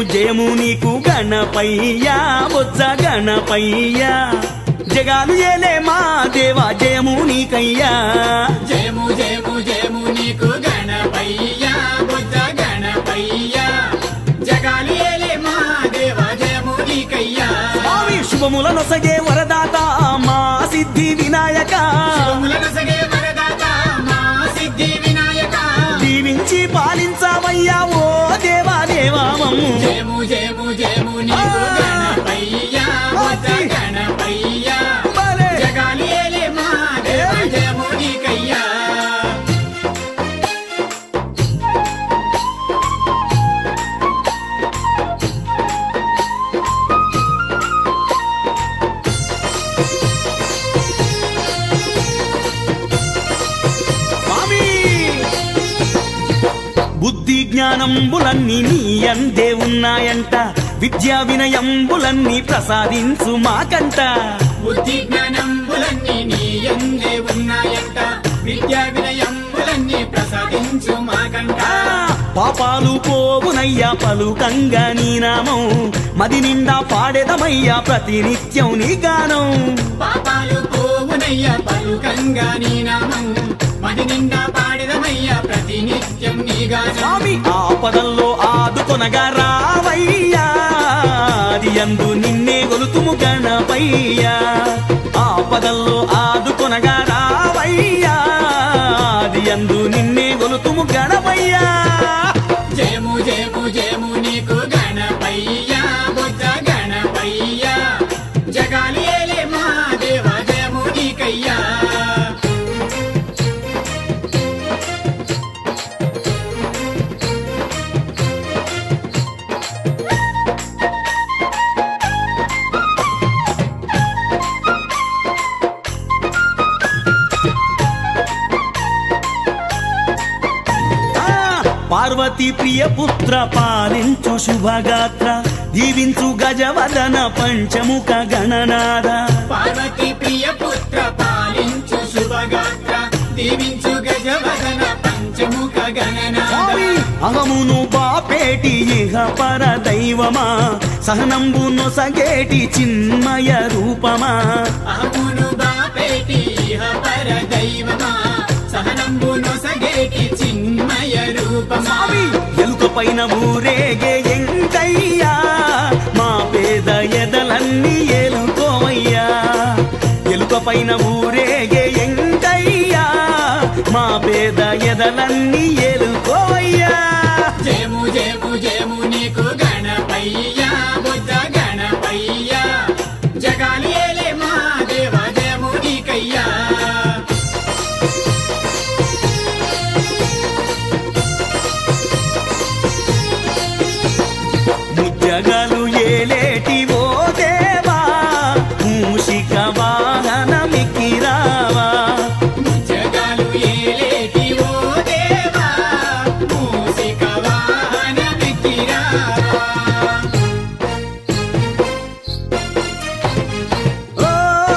జయము నీకు గణపయ్యా బొజ్జ గణపయ్యా జగాలు ఏలే మా దేవా జయము నీకయ్యా జయము జయము జయము నీకు గణపయ్యా బుద్ధ గణపయ్యా జగాలి ఏలే మా దేవ జయము నీకయ్యా స్వామి శుభముల నొసగే వరదాత మా సిద్ధి వినాయక శుభములను సగే వరదాత మా సిద్ధి వినాయక దీవించి పాలించావయ్యా ఓ దేవా దేవా మమ్ము జయము జయము జయము నీకు గణపయ్యా బుద్ధ గణపయ్యా భలే. జగాలి ఏలే మా దేవ జయము నీకయ్యా స్వామి బుద్ధి జ్ఞానంబులన్నీ నీ అందే ఉన్నాయంట విద్యా వినయంబులన్నీ ప్రసాదించు మాకంట బుద్ధి జ్ఞానంబులన్నీ నీ ఎందే ఉన్నాయంట విద్యా వినయంబులన్నీ ప్రసాదించు మాకంట ఆ, పాపాలు పోవునయ్యా పలుకంగా నీ నామం మది నిండా పాడెదమయ్యా ప్రతినిత్యం నీ గానం పాపాలు పోవునయ్య పలుకంగా నీ నామం మది నిండా పాడిదమయ్య ప్రతినిత్యం నీగా స్వామి ఆపదల్లో ఆదుకొనగా రావయ్యా అది అందు నిన్నే గొలుతుము గణపయ్యా ఆపదల్లో ఆదుకొనగా రావయ్యా అది అందు నిన్నే గొలుతుము గణపయ్యా జయము జయము జయము నీకు గణపయ్యా బుద్ధ గణపయ్యా జగాలి ఏలే మా దేవ జయము నీకయ్యా ఆ, పార్వతీ ప్రియ పుత్ర పాలించు శుభగాత్ర దీవించు గజవదన పంచముఖ గణనాద పార్వతి ప్రియ పుత్ర పాలించు శుభగాత్ర దీవించు గజవదన పంచముఖ గణనాద స్వామి అహమును బాపేటి ఇహ పర దైవమా సహనంబు నొసగేటి చిన్మయ రూపమా అహమును బాపేటి ఇహ పర దైవమా సహనంబు నొసగేటి చిన్మయ రూపమా స్వామి ఎలుక పైన ఊరేగే ఎంకయ్యా మా పేద ఎదలన్నీ ఎలుకోవయ్యా ఎలుక పైన ఊరేగే ఎంకయ్యా మా పేద ఎదలన్నీ ఎలుకోవయ్యా జయము జయము జయము నీకు గణపయ్యా బుద్ధ గణపయ్యా జగాలి ఏలే మా దేవ జయము నీకయ్యా ముజ్జగలు ఏలేటి ఓ దేవా మూషిక వాహనమికిరావా జగాలు ఏలేటి ఓ దేవా మూసిక వాహనమిక్కిరావా ఓ,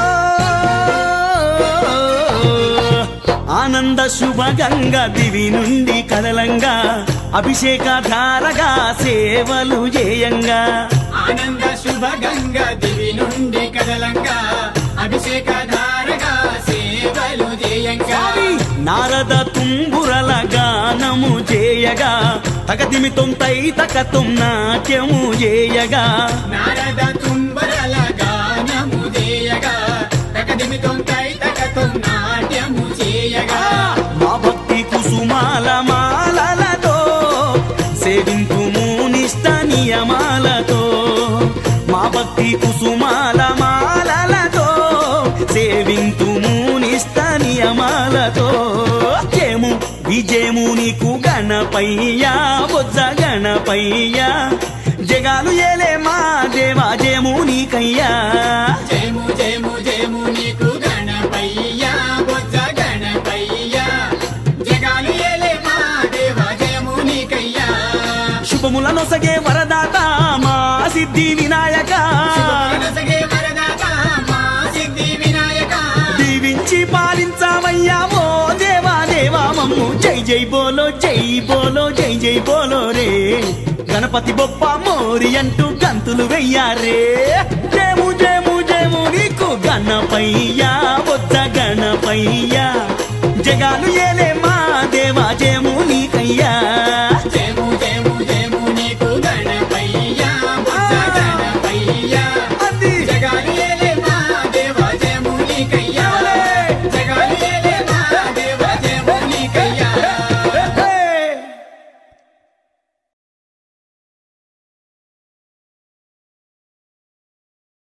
ఆనంద శుభ గంగ దివి నుండి కదలంగా అభిషేక ధారగా సేవలు చేయంగా ఆనంద శుభ గంగ దివి నుండి కదలంగా అభిషేక ధారగా సేవలు చేయంగా నారద తుంబురల గానము చేయగా తగతిమితం తై తకతం నాట్యము చేయగా నారద తుంబరల గానము చేయగా తకదిమితం కై తకతం నాట్యము చేయగా మా భక్తి కుసుమాల మాలలతో సేవింతుము నిష్ట నియమాలతో మా భక్తి కుసుమాల మాలలతో సేవింతుము నిష్ట నియమాలతో జయము విజయము నీకు గణపయ్యా బొజ్జ గణపయ్యా జగాలు ఏలే మా దేవా జయము నీకయ్యా జయము జయము జయము నీకు గణపయ్యా బొజ్జ గణపయ్యా జగాలు ఏలే మా దేవ జయము నీకయ్యా శుభముల నొసగే వరదాత మా సిద్ధి వినాయక శుభమనసగే వరదాత మా సిద్ధి వినాయక దీవించి పాలించావయ్యా ఓ దేవా దేవా మమ్ము జై జై బోలో జై బోలో జై జై బోలో రే గణపతి బొప్ప మోరి అంటూ గంతులు వెయ్యారే జేము జేము జేము నీకు గణపయ్యా బొచ్చ గణపయ్యా జగాలు ఏలే